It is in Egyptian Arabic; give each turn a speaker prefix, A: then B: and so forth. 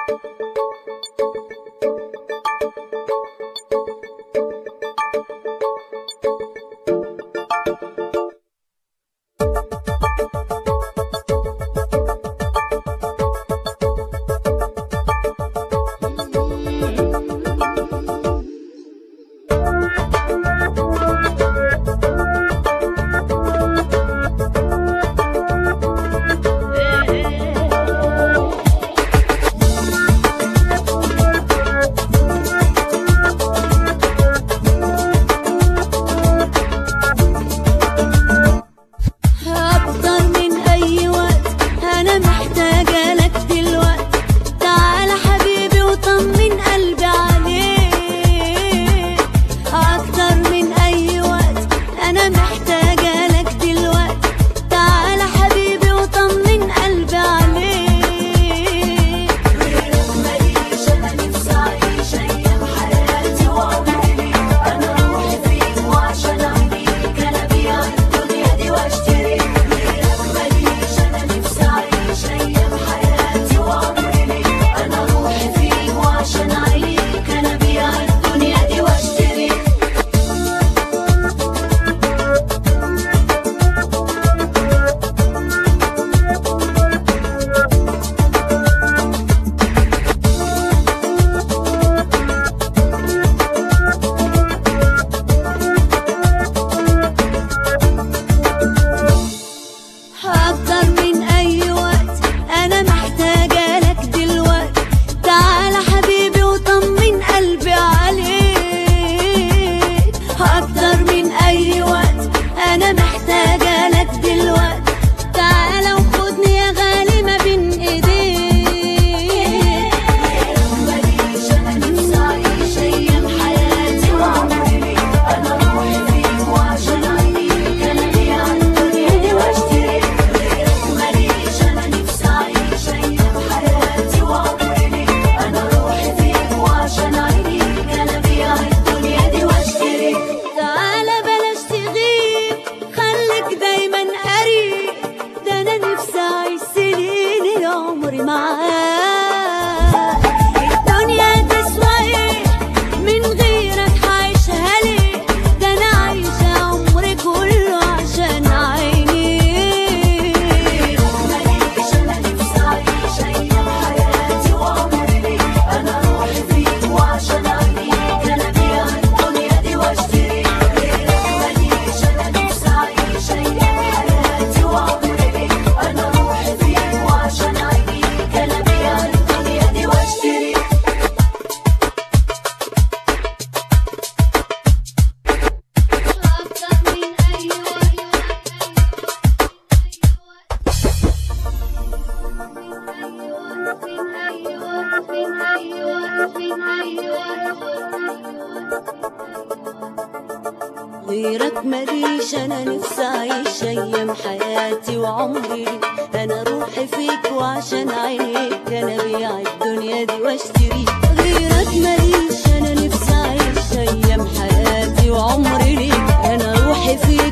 A: أكتر من أي وقت أنا محتاجة لك دلوقتي تعال حبيبي وطمن قلبي عليك أكتر من أي وقت أنا محتاجة لك دلوقتي تعال حبيبي وطمن قلبي عليك غيرك ماليش أنا نفسي أعيش أيام حياتي وعمري أنا روحي فيك وعشان عينيك أنا بيع الدنيا دي واشتري غيرك ماليش أنا نفسي أعيش أيام حياتي وعمري أنا روحي فيك وعشان عينيك أنا بيع الدنيا دي واشتري أكتر من أي وقت أنا محتاجة لك دلوقتي تعال حبيبي وطمن قلبي عليك أكتر من أي وقت أنا محتاجة لك دلوقتي تعال وخدني يا غالي ما بين إيديك ماليش أنا نفسي أعيش أيام حياتي وعمري أنا روحي فيك وعشان عينيك أنا بيع الدنيا دي واشتري غيرك ماليش أنا نفسي أعيش أيام حياتي وعمري أنا روحي فيك وعشان عينيك أنا بيع الدنيا دي واشتري تعالى بلاش تغيب خليك دايما قريب ده أنا نفسي أعيش سنين العمر معاك الدنيا تسوى ايه من غيرك هعيشها ليه ده انا عايشة عمري كله عشان عينيك ماليش انا نفسي اعيش ايام حياتي وعمري انا روحي فيك وعشان عينيك انا بيع الدنيا دي واشتري غيرك ماليش انا نفسي اعيش ايام حياتي وعمري انا روحي فيك وعشان عينيك انا بيع الدنيا دي واشتري أكتر من أي غيرك ماليش انا نفسي اعيش ايام حياتي وعمري انا روحي فيك وعشان عينيك انا بيع الدنيا دي واشتري غيرك ماليش انا نفسي اعيش ايام حياتي وعمري ليك انا روحي فيك